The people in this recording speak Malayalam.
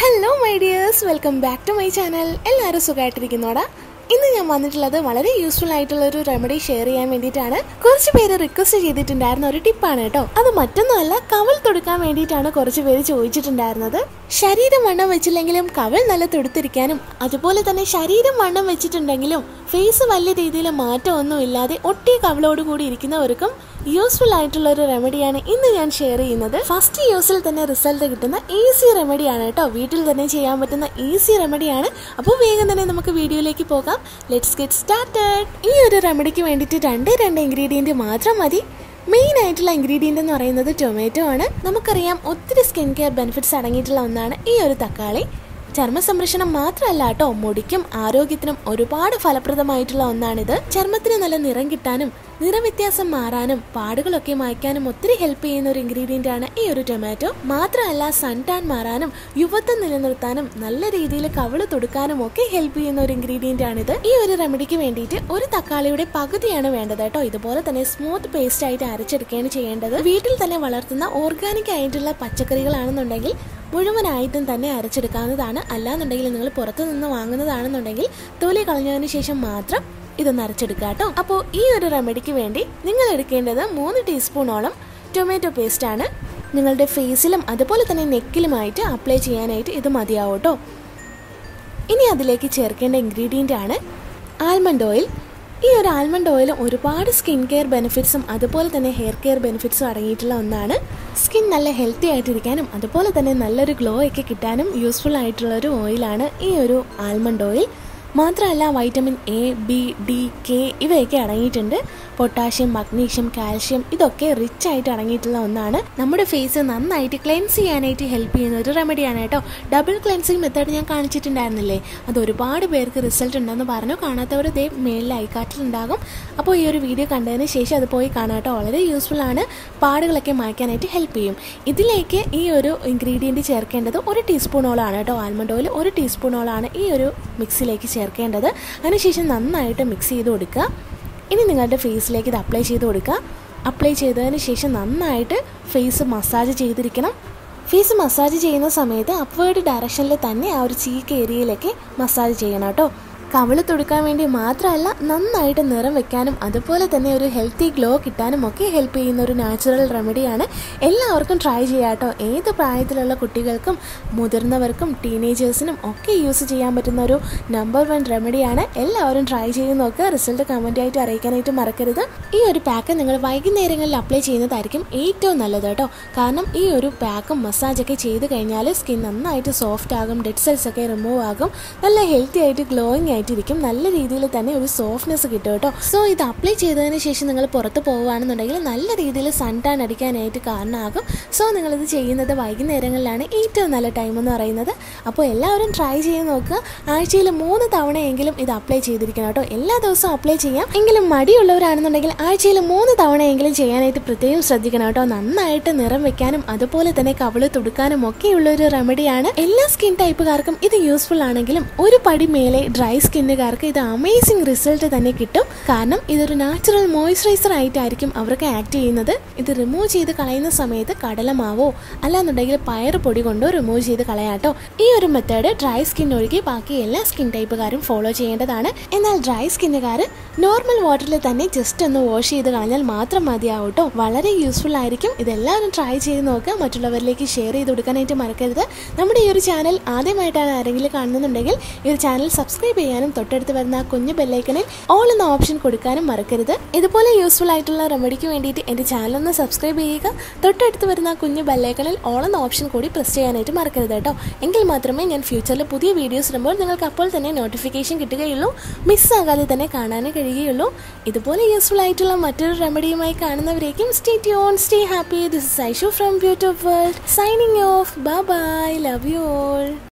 hello my dears welcome back to my channel എല്ലാവരും സുഖമായിട്ടിരിക്കുന്നോടാ ഇന്ന് ഞാൻ വന്നിട്ടുള്ളത് വളരെ യൂസ്ഫുൾ ആയിട്ടുള്ള ഒരു റെമഡി ഷെയർ ചെയ്യാൻ വേണ്ടിയിട്ടാണ് കുറച്ച് പേര് റിക്വസ്റ്റ് ചെയ്തിട്ടുണ്ടായിരുന്ന ഒരു ടിപ്പാണ് കേട്ടോ അത് മറ്റൊന്നുമല്ല കവൽ തൊടുക്കാൻ വേണ്ടിയിട്ടാണ് കുറച്ച് പേര് ചോദിച്ചിട്ടുണ്ടായിരുന്നത് ശരീരം വണ്ണം വെച്ചില്ലെങ്കിലും കവൽ നല്ല തൊടുത്തിരിക്കാനും അതുപോലെ തന്നെ ശരീരം വണ്ണം വെച്ചിട്ടുണ്ടെങ്കിലും ഫേസ് വലിയ രീതിയിൽ മാറ്റമൊന്നും ഇല്ലാതെ ഒട്ടിയ കവളോട് കൂടി ഇരിക്കുന്നവർക്കും യൂസ്ഫുൾ ആയിട്ടുള്ള ഒരു റെമഡിയാണ് ഇന്ന് ഞാൻ ഷെയർ ചെയ്യുന്നത് ഫസ്റ്റ് യൂസിൽ തന്നെ റിസൾട്ട് കിട്ടുന്ന ഈസി റെമഡിയാണ് കേട്ടോ വീട്ടിൽ തന്നെ ചെയ്യാൻ പറ്റുന്ന ഈസി റെമഡിയാണ് അപ്പോൾ വേഗം തന്നെ നമുക്ക് വീഡിയോയിലേക്ക് പോകാം ലെറ്റ്സ് ഗെറ്റ് സ്റ്റാർട്ടഡ് ഈ ഒരു റെമഡിക്ക് വേണ്ടിയിട്ട് രണ്ടേ രണ്ട് ഇൻഗ്രീഡിയൻറ്റ് മാത്രം മതി മെയിൻ ആയിട്ടുള്ള ഇൻഗ്രീഡിയൻ്റ് എന്ന് പറയുന്നത് ടൊമാറ്റോ ആണ് നമുക്കറിയാം ഒത്തിരി സ്കിൻ കെയർ ബെനിഫിറ്റ്സ് അടങ്ങിയിട്ടുള്ള ഒന്നാണ് ഈ ഒരു തക്കാളി ചർമ്മ സംരക്ഷണം മാത്രമല്ല കേട്ടോ മുടിക്കും ആരോഗ്യത്തിനും ഒരുപാട് ഫലപ്രദമായിട്ടുള്ള ഒന്നാണിത് ചർമ്മത്തിന് നല്ല നിറം കിട്ടാനും നിറവ്യത്യാസം മാറാനും പാടുകളൊക്കെ മായ്ക്കാനും ഒത്തിരി ഹെൽപ്പ് ചെയ്യുന്ന ഒരു ഇൻഗ്രീഡിയന്റ് ആണ് ഈ ഒരു ടൊമാറ്റോ മാത്രമല്ല സൺ ടാൻ മാറാനും യുവത്വം നിലനിർത്താനും നല്ല രീതിയിൽ കവിള് തൊടുക്കാനും ഒക്കെ ഹെൽപ്പ് ചെയ്യുന്ന ഒരു ഇൻഗ്രീഡിയന്റ് ആണിത് ഈ ഒരു റെമഡിക്ക് വേണ്ടിയിട്ട് ഒരു തക്കാളിയുടെ പകുതിയാണ് വേണ്ടത് കേട്ടോ ഇതുപോലെ തന്നെ സ്മൂത്ത് പേസ്റ്റ് ആയിട്ട് അരച്ചെടുക്കുകയാണ് ചെയ്യേണ്ടത് വീട്ടിൽ തന്നെ വളർത്തുന്ന ഓർഗാനിക് ആയിട്ടുള്ള പച്ചക്കറികളാണെന്നുണ്ടെങ്കിൽ മുഴുവനായിട്ടും തന്നെ അരച്ചെടുക്കാവുന്നതാണ് അല്ലാന്നുണ്ടെങ്കിൽ നിങ്ങൾ പുറത്തു നിന്ന് വാങ്ങുന്നതാണെന്നുണ്ടെങ്കിൽ തൊലി കളഞ്ഞതിന് ശേഷം മാത്രം ഇതൊന്ന് അരച്ചെടുക്കുക കേട്ടോ അപ്പോൾ ഈ ഒരു റെമഡിക്ക് വേണ്ടി നിങ്ങൾ എടുക്കേണ്ടത് മൂന്ന് ടീസ്പൂണോളം ടൊമാറ്റോ പേസ്റ്റ് ആണ് നിങ്ങളുടെ ഫേസിലും അതുപോലെ തന്നെ നെക്കിലുമായിട്ട് അപ്ലൈ ചെയ്യാനായിട്ട് ഇത് മതിയാവും കേട്ടോ ഇനി അതിലേക്ക് ചേർക്കേണ്ട ഇൻഗ്രീഡിയൻ്റ് ആണ് ആൽമണ്ട് ഓയിൽ ഈ ഒരു ആൽമണ്ട് ഓയിൽ ഒരുപാട് സ്കിൻ കെയർ ബെനിഫിറ്റ്സും അതുപോലെ തന്നെ ഹെയർ കെയർ ബെനിഫിറ്റ്സും അടങ്ങിയിട്ടുള്ള ഒന്നാണ് സ്കിൻ നല്ല ഹെൽത്തി ആയിട്ടിരിക്കാനും അതുപോലെ തന്നെ നല്ലൊരു ഗ്ലോ ഒക്കെ കിട്ടാനും യൂസ്ഫുൾ ആയിട്ടുള്ള ഒരു ഓയിലാണ് ഈ ഒരു ആൽമണ്ട് ഓയിൽ മാത്രമല്ല vitamin A B D K ഇവയൊക്കെ അടങ്ങിയിട്ടുണ്ട് പൊട്ടാഷ്യം മഗ്നീഷ്യം കാൽഷ്യം ഇതൊക്കെ റിച്ച് ആയിട്ട് അടങ്ങിയിട്ടുള്ള ഒന്നാണ് നമ്മുടെ ഫേസ് നന്നായിട്ട് ക്ലെൻസ് ചെയ്യാനായിട്ട് ഹെൽപ്പ് ചെയ്യുന്ന ഒരു റെമഡിയാണ് കേട്ടോ ഡബിൾ ക്ലെൻസിങ് മെത്തേഡ് ഞാൻ കാണിച്ചിട്ടുണ്ടായിരുന്നില്ലേ അത് ഒരുപാട് പേർക്ക് റിസൾട്ട് ഉണ്ടെന്ന് പറഞ്ഞു കാണാത്തവർ ദേ മേളിൽ ഐക്കാട്ടിലുണ്ടാകും അപ്പോൾ ഈ ഒരു വീഡിയോ കണ്ടതിന് ശേഷം അത് പോയി കാണാം കേട്ടോ വളരെ യൂസ്ഫുൾ ആണ് പാടുകളൊക്കെ മായ്ക്കാനായിട്ട് ഹെൽപ്പ് ചെയ്യും ഇതിലേക്ക് ഈ ഒരു ഇൻഗ്രീഡിയൻറ്റ് ചേർക്കേണ്ടത് ഒരു ടീസ്പൂണോളാണ് കേട്ടോ ആൽമണ്ട് ഓയിൽ ഒരു ടീസ്പൂണോളാണ് ഈ ഒരു മിക്സിലേക്ക് ചേർക്കേണ്ടത് അതിനുശേഷം നന്നായിട്ട് മിക്സ് ചെയ്ത് കൊടുക്കുക ഇനി നിങ്ങളുടെ ഫേസിലേക്ക് ഇത് അപ്ലൈ ചെയ്ത് കൊടുക്കുക അപ്ലൈ ചെയ്തതിന് ശേഷം നന്നായിട്ട് ഫേസ് മസാജ് ചെയ്തിരിക്കണം ഫേസ് മസാജ് ചെയ്യുന്ന സമയത്ത് അപ്വേർഡ് ഡയറക്ഷനിൽ തന്നെ ആ ഒരു ചീക്ക് ഏരിയയിലേക്ക് മസാജ് ചെയ്യണം കേട്ടോ കവിള് തൊടുക്കാൻ വേണ്ടി മാത്രമല്ല നന്നായിട്ട് നിറം വെക്കാനും അതുപോലെ തന്നെ ഒരു ഹെൽത്തി ഗ്ലോ കിട്ടാനും ഒക്കെ ഹെൽപ്പ് ചെയ്യുന്ന ഒരു നാച്ചുറൽ റെമഡിയാണ് എല്ലാവർക്കും ട്രൈ ചെയ്യാം കേട്ടോ ഏത് പ്രായത്തിലുള്ള കുട്ടികൾക്കും മുതിർന്നവർക്കും ടീനേജേഴ്സിനും ഒക്കെ യൂസ് ചെയ്യാൻ പറ്റുന്ന ഒരു നമ്പർ വൺ റെമഡിയാണ് എല്ലാവരും ട്രൈ ചെയ്ത് നോക്കുക റിസൾട്ട് കമൻ്റ് ആയിട്ട് അറിയിക്കാനായിട്ട് മറക്കരുത് ഈ ഒരു പാക്ക് നിങ്ങൾ വൈകുന്നേരങ്ങളിൽ അപ്ലൈ ചെയ്യുന്നതായിരിക്കും ഏറ്റവും നല്ലത് കേട്ടോ കാരണം ഈ ഒരു പാക്കും മസാജൊക്കെ ചെയ്ത് കഴിഞ്ഞാൽ സ്കിൻ നന്നായിട്ട് സോഫ്റ്റ് ആകും ഡെഡ് സെൽസ് ഒക്കെ റിമൂവ് ആകും നല്ല ഹെൽത്തി ആയിട്ട് ഗ്ലോയിങ് ആയിട്ടിരിക്കും നല്ല രീതിയിൽ തന്നെ ഒരു സോഫ്റ്റ്നെസ് കിട്ടും കേട്ടോ സോ ഇത് അപ്ലൈ ചെയ്തതിന് ശേഷം നിങ്ങൾ പുറത്ത് പോവുകയാണെന്നുണ്ടെങ്കിൽ നല്ല രീതിയിൽ സൺ ടാൻ അടിക്കാനായിട്ട് കാരണമാകും സോ നിങ്ങളിത് ചെയ്യുന്നത് വൈകുന്നേരങ്ങളിലാണ് ഏറ്റവും നല്ല ടൈം എന്ന് പറയുന്നത് അപ്പോൾ എല്ലാവരും ട്രൈ ചെയ്ത് നോക്കുക ആഴ്ചയിൽ മൂന്ന് തവണയെങ്കിലും ഇത് അപ്ലൈ ചെയ്തിരിക്കണം കേട്ടോ എല്ലാ ദിവസവും അപ്ലൈ ചെയ്യാം എങ്കിലും മടിയുള്ളവരാണെന്നുണ്ടെങ്കിൽ ആഴ്ചയിൽ മൂന്ന് തവണയെങ്കിലും ചെയ്യാനായിട്ട് പ്രത്യേകം ശ്രദ്ധിക്കണം കേട്ടോ നന്നായിട്ട് നിറം വെക്കാനും അതുപോലെ തന്നെ കവിള് തുടുക്കാനും ഒക്കെയുള്ള ഒരു റെമഡിയാണ് എല്ലാ സ്കിൻ ടൈപ്പുകാർക്കും ഇത് യൂസ്ഫുൾ ആണെങ്കിലും ഒരു പടി മേലെ ഡ്രൈ സ്കിന്നുകാർക്ക് ഇത് അമേസിംഗ് റിസൾട്ട് തന്നെ കിട്ടും കാരണം ഇതൊരു നാച്ചുറൽ മോയ്സ്ചറൈസർ ആയിട്ടായിരിക്കും അവർക്ക് ആക്ട് ചെയ്യുന്നത് ഇത് റിമൂവ് ചെയ്ത് കളയുന്ന സമയത്ത് കടലമാവോ അല്ലാന്നുണ്ടെങ്കിൽ പയർ പൊടി കൊണ്ടോ റിമൂവ് ചെയ്ത് കളയാട്ടോ ഈ ഒരു മെത്തേഡ് ഡ്രൈ സ്കിൻ ഒഴികെ ബാക്കി എല്ലാ സ്കിൻ ടൈപ്പുകാരും ഫോളോ ചെയ്യേണ്ടതാണ് എന്നാൽ ഡ്രൈ സ്കിന്നുകാർ നോർമൽ വാട്ടറിൽ തന്നെ ജസ്റ്റ് ഒന്ന് വാഷ് ചെയ്ത് കളഞ്ഞാൽ മാത്രം മതിയാവും കേട്ടോ വളരെ യൂസ്ഫുൾ ആയിരിക്കും ഇതെല്ലാവരും ട്രൈ ചെയ്ത് നോക്കുക മറ്റുള്ളവരിലേക്ക് ഷെയർ ചെയ്ത് കൊടുക്കാനായിട്ട് മറക്കരുത് നമ്മുടെ ഈ ഒരു ചാനൽ ആദ്യമായിട്ടാണ് ആരെങ്കിലും കാണുന്നുണ്ടെങ്കിൽ ഈ ഒരു ചാനൽ സബ്സ്ക്രൈബ് ചെയ്യാനും തൊട്ടടുത്ത് വരുന്ന ആ കുഞ്ഞു ബെല്ലൈക്കണിൽ ഓൾ എന്ന ഓപ്ഷൻ കൊടുക്കാനും മറക്കരുത് ഇതുപോലെ യൂസ്ഫുൾ ആയിട്ടുള്ള റെമഡിക്ക് വേണ്ടിയിട്ട് എൻ്റെ ചാനൽ ഒന്ന് സബ്സ്ക്രൈബ് ചെയ്യുക തൊട്ടടുത്ത് വരുന്ന ആ കുഞ്ഞു ബെല്ലൈക്കണിൽ ഓൾ എന്ന ഓപ്ഷൻ കൂടി പ്രസ് ചെയ്യാനായിട്ട് മറക്കരുത് കേട്ടോ എങ്കിൽ മാത്രമേ ഞാൻ ഫ്യൂച്ചറിൽ പുതിയ വീഡിയോസ് ഇടുമ്പോൾ നിങ്ങൾക്ക് അപ്പോൾ തന്നെ നോട്ടിഫിക്കേഷൻ കിട്ടുകയുള്ളൂ മിസ്സാകാതെ തന്നെ കാണാനും കഴിയുകയുള്ളൂ ഇതുപോലെ യൂസ്ഫുൾ ആയിട്ടുള്ള മറ്റൊരു റെമഡിയുമായി കാണുന്നവരേക്കും stay tune stay happy this is Aishu from beauty world signing off bye bye love you all